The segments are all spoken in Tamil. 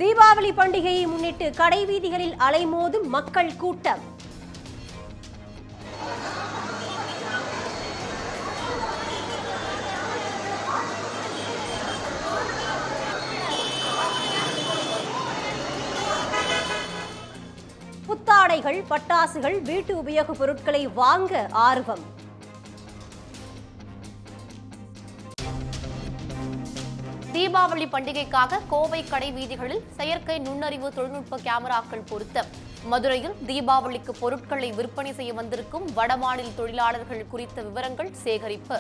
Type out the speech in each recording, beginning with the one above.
தீபாவளி பண்டிகையை முன்னிட்டு கடைவீதிகளில் அலைமோதும் மக்கள் கூட்டம் புத்தாடைகள் பட்டாசுகள் வீட்டு உபயோகப் பொருட்களை வாங்க ஆர்வம் தீபாவளி பண்டிகைக்காக கோவை கடை வீதிகளில் செயற்கை நுண்ணறிவு தொழில்நுட்ப கேமராக்கள் பொருத்தம் மதுரையில் தீபாவளிக்கு பொருட்களை விற்பனை செய்ய வந்திருக்கும் வடமாநில தொழிலாளர்கள் குறித்த விவரங்கள் சேகரிப்பு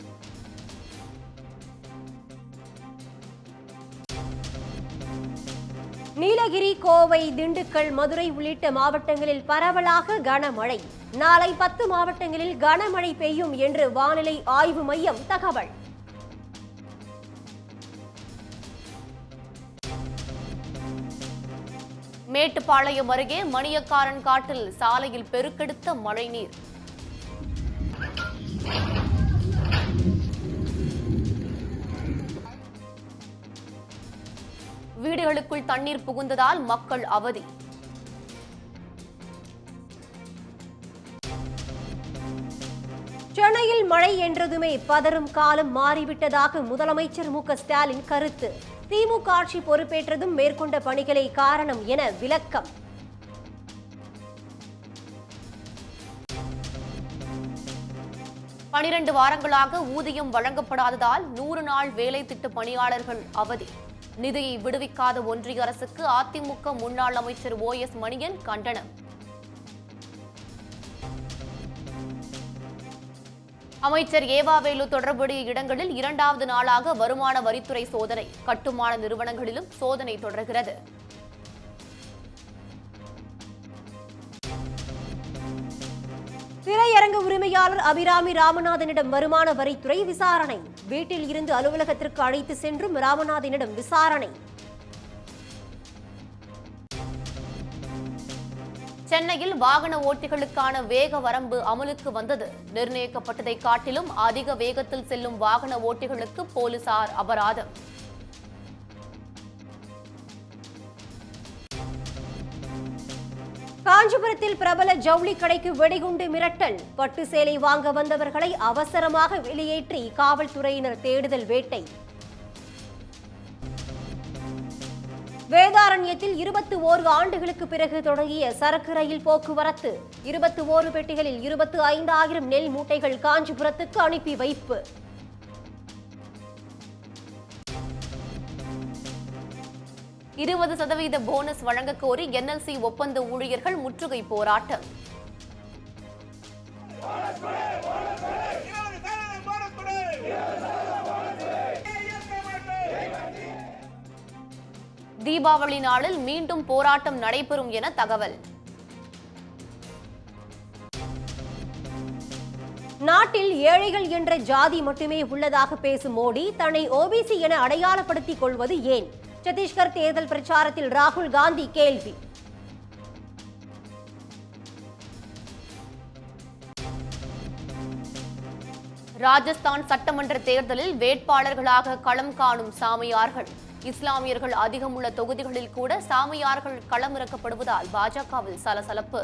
நீலகிரி கோவை திண்டுக்கல் மதுரை உள்ளிட்ட மாவட்டங்களில் பரவலாக கனமழை நாளை பத்து மாவட்டங்களில் கனமழை பெய்யும் என்று வானிலை ஆய்வு மையம் தகவல் மேட்டுப்பாளையம் அருகே மணியக்காரன் காட்டில் சாலையில் பெருக்கெடுத்த மழைநீர் வீடுகளுக்குள் தண்ணீர் புகுந்ததால் மக்கள் அவதி சென்னையில் மழை என்றதுமே பதறும் காலம் மாறிவிட்டதாக முதலமைச்சர் மு க ஸ்டாலின் கருத்து திமுக ஆட்சி பொறுப்பேற்றதும் மேற்கொண்ட பணிகளே காரணம் என விளக்கம் பனிரண்டு வாரங்களாக ஊதியம் வழங்கப்படாததால் நூறு நாள் வேலை திட்ட பணியாளர்கள் அவதி நிதியை விடுவிக்காத ஒன்றிய அரசுக்கு அதிமுக முன்னாள் அமைச்சர் ஓ எஸ் மணியன் கண்டனம் அமைச்சர் ஏவாவேலு தொடர்புடைய இடங்களில் இரண்டாவது நாளாக வருமான வரித்துறை சோதனை கட்டுமான நிறுவனங்களிலும் சோதனை தொடர்கிறது திரையரங்க உரிமையாளர் அபிராமி ராமநாதனிடம் வருமான வரித்துறை விசாரணை வீட்டில் இருந்து அலுவலகத்திற்கு அழைத்து சென்றும் ராமநாதனிடம் விசாரணை சென்னையில் வாகன ஓட்டிகளுக்கான வேக வரம்பு அமலுக்கு வந்தது நிர்ணயிக்கப்பட்டதை காட்டிலும் அதிக வேகத்தில் செல்லும் வாகன ஓட்டிகளுக்கு போலீசார் அபராதம் காஞ்சிபுரத்தில் பிரபல ஜவுளி கடைக்கு வெடிகுண்டு மிரட்டல் பட்டு சேலை வாங்க வந்தவர்களை அவசரமாக வெளியேற்றி காவல்துறையினர் தேடுதல் வேட்டை வேதாரண்யத்தில் இருபத்தி ஓரு ஆண்டுகளுக்கு பிறகு தொடங்கிய சரக்கு ரயில் போக்குவரத்து இருபத்தி ஓரு பெட்டிகளில் இருபத்தி ஐந்தாயிரம் நெல் மூட்டைகள் காஞ்சிபுரத்துக்கு அனுப்பி வைப்பு இருபது சதவீத போனஸ் வழங்கக் கோரி என்எல்சி ஒப்பந்த ஊழியர்கள் முற்றுகை போராட்டம் இருபது சதவீதம் போனஸ் கொடு. ஏற்க மாட்டோம். தீபாவளி நாளில் மீண்டும் போராட்டம் நடைபெறும் என தகவல் நாட்டில் ஏழைகள் என்ற ஜாதி மட்டுமே உள்ளதாக பேசும் மோடி தன்னை ஓபிசி என அடையாளப்படுத்திக் கொள்வது ஏன் சத்தீஸ்கர் தேர்தல் பிரச்சாரத்தில் ராகுல் காந்தி கேள்வி ராஜஸ்தான் சட்டமன்ற தேர்தலில் வேட்பாளர்களாக களம் காணும் சாமியார்கள் இஸ்லாமியர்கள் அதிகமுள்ள தொகுதிகளில் கூட சாமியார்கள் களமிறக்கப்படுவதால் பாஜகவில் சலசலப்பு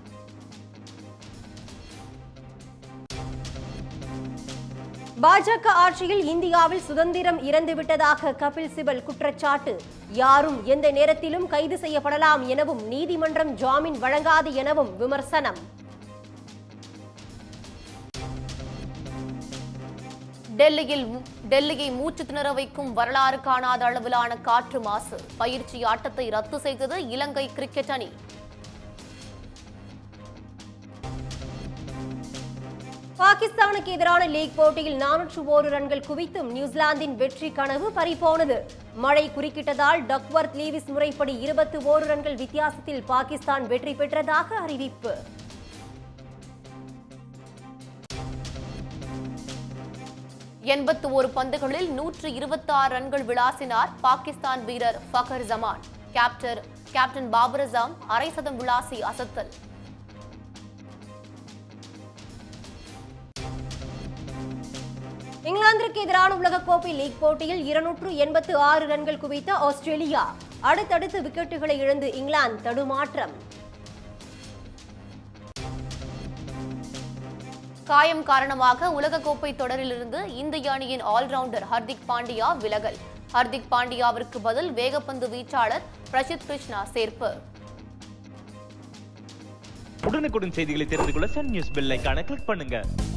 பாஜக ஆட்சியில் இந்தியாவில் சுதந்திரம் இறந்துவிட்டதாக கபில் சிபல் குற்றச்சாட்டு யாரும் எந்த நேரத்திலும் கைது செய்யப்படலாம் எனவும் நீதிமன்றம் ஜாமீன் வழங்காது எனவும் விமர்சனம் டெல்லியில் டெல்லியை மூச்சு திணற வைக்கும் வரலாறு காணாத அளவிலான காற்று மாசு பயிற்சி ஆட்டத்தை ரத்து செய்தது இலங்கை கிரிக்கெட் அணி பாகிஸ்தானுக்கு எதிரான லீக் போட்டியில் நானூற்று ஓரு ரன்கள் குவித்தும் நியூசிலாந்தின் வெற்றி கனவு பறிபோனது மழை குறுக்கிட்டதால் டக்வர்த் லீவிஸ் முறைப்படி இருபத்தி ஓரு ரன்கள் வித்தியாசத்தில் பாகிஸ்தான் வெற்றி பெற்றதாக அறிவிப்பு எண்பத்து ஒரு பந்துகளில் நூற்று இருபத்தி ஆறு ரன்கள் விளாசினார் பாகிஸ்தான் வீரர் ஃபகர் ஜமான் கேப்டன் கேப்டன் பாபர் அசாம் அரை சதம் விளாசி அசத்தல் இங்கிலாந்திற்கு எதிரான உலகக்கோப்பை லீக் போட்டியில் இருநூற்று எண்பத்து ஆறு ரன்கள் குவித்த ஆஸ்திரேலியா அடுத்தடுத்து விக்கெட்டுகளை இழந்து இங்கிலாந்து தடுமாற்றம் காயம் காரணமாக உலகக்கோப்பை தொடரிலிருந்து இந்திய அணியின் ஆல்ரவுண்டர் ஹர்திக் பாண்டியா விலகல் ஹர்திக் பாண்டியாவிற்கு பதில் வேகப்பந்து வீச்சாளர் பிரசித் கிருஷ்ணா சேர்ப்பு உடனுக்குடன் செய்திகளை தெரிந்து கொள்ள சன் நியூஸ் பெல் ஐகானை கிளிக் பண்ணுங்க